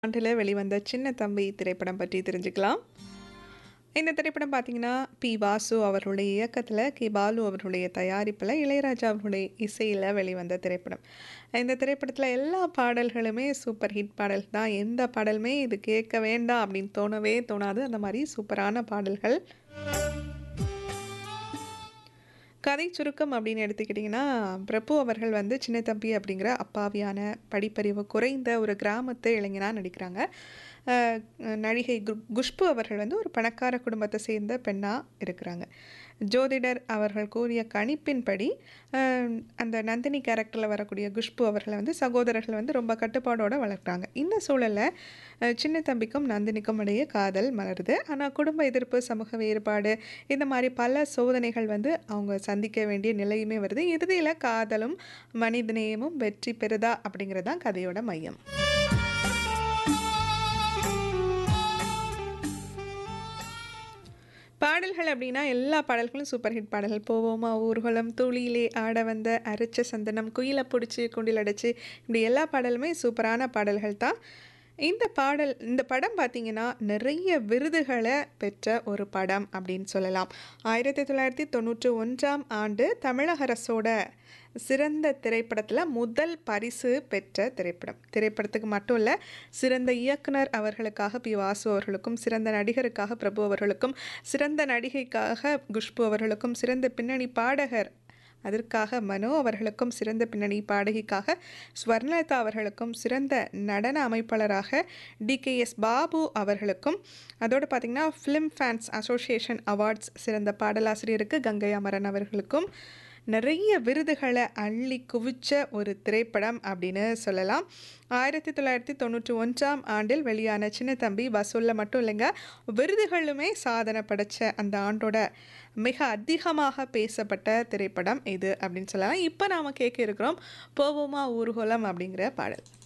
ஆண்டுல வெளிவந்த சின்ன தம்பி திரைப்படம் பற்றி தெரிஞ்சுக்கலாம். இந்த திரைப்படம் பார்த்தீங்கன்னா, பி. வாசு அவர்களுடைய இயக்கத்தில, கே. பாலு அவர்களுடைய தயாரிப்பில, இளையராஜா அவர்களுடைய இசையில வெளிவந்த திரைப்படம். இந்த திரைப்படத்தில எல்லா பாடல்களுமே சூப்பர் ஹிட் பாடல் தான். எந்த பாடலுமே இது கேட்க வேண்டாம் அப்படின்னு தோணவே தோணாது. அந்த மாரி சூப்பரான பாடல்கள். கதை சுருக்கம் அப்படின்னு எடுத்துக்கிட்டிங்கன்னா, பிரபு அவர்கள் வந்து சின்ன தம்பி அப்படிங்கிற அப்பாவியான, படிப்பறிவு குறைந்த ஒரு கிராமத்து இளைஞனா நடிக்கிறாங்க. அ நடிகை கு குஷ்பு அவர்கள் வந்து ஒரு பணக்கார குடும்பத்த சேர்ந்த பெண்ணா இருக்கிறாங்க. ஜோதிடர் அவர்கள் கூறிய கணிப்பின்படி, அ அந்த நந்தினி கேரக்டர்ல வரக்கூடிய குஷ்பு அவர்கள வந்து சகோதரர்கள் வந்து ரொம்ப கட்டுப்பாடோட வளர்க்குறாங்க. இந்த சூழல்ல அ சின்ன தம்பிக்கும் நந்தினிக்கும் இடையே காதல் மலருது. ஆனா குடும்ப எதிர்ப்பு, சமூக வேறுபாடு இந்த மாரி பல சோதனைகள் வந்து அவங்க சந்திக்க வேண்டிய நிலையுமே வருது. இறுதியில காதலும், மனிதநேயமும் வெற்றி பெறுதா அப்படிங்கிறது தான் கதையோட மையம். பாடல்கள் அப்படின்னா, எல்லா பாடல்களும் சூப்பர் ஹிட் பாடல்கள். "போவோமா ஊர்வலம்", "தூளியிலே ஆட வந்த", "அரைச்ச சந்தனம்", "குயில புடிச்சு கூண்டில் அடைச்சு" இப்படி எல்லா பாடலுமே சூப்பரான பாடல்கள் தான். இந்த பாடல் இந்த படம் பார்த்தீங்கன்னா, நிறைய விருதுகள பெற்ற ஒரு படம் அப்படின்னு சொல்லலாம். 1991ஆம் ஆண்டு தமிழக அரசோட சிறந்த திரைப்படத்தில முதல் பரிசு பெற்ற திரைப்படம். திரைப்படத்துக்கு மட்டும் இல்ல, சிறந்த இயக்குனர் அவர்களுக்காக பி. வாசு அவர்களுக்கும், சிறந்த நடிகருக்காக பிரபு அவர்களுக்கும், சிறந்த நடிகைக்காக குஷ்பு அவர்களுக்கும், சிறந்த பின்னணி பாடகர் அதற்காக மனோ அவர்களுக்கும், சிறந்த பின்னணி பாடகிக்காக ஸ்வர்ணலதா அவர்களுக்கும், சிறந்த நடன அமைப்பாளராக டி.கே.எஸ். பாபு அவர்களுக்கும், அதோடு பார்த்தீங்கன்னா, ஃபிலிம் ஃபேன்ஸ் அசோசியேஷன் அவார்ட்ஸ் சிறந்த பாடலாசிரியருக்கு கங்கை அமரன் அவர்களுக்கும் நிறைய விருதுகள அள்ளி குவிச்ச ஒரு திரைப்படம் அப்படின்னு சொல்லலாம். 1991ஆம் ஆண்டில் வெளியான சின்ன தம்பி வசூல்ல மட்டும் இல்லைங்க, விருதுகளுமே சாதனை படைச்ச அந்த ஆண்டோட மிக அதிகமாக பேசப்பட்ட திரைப்படம் இது அப்படின்னு சொல்லலாம். இப்ப நாம கேட்க இருக்கிறோம், "போவோமா ஊர்வலம்" அப்படிங்கிற பாடல்.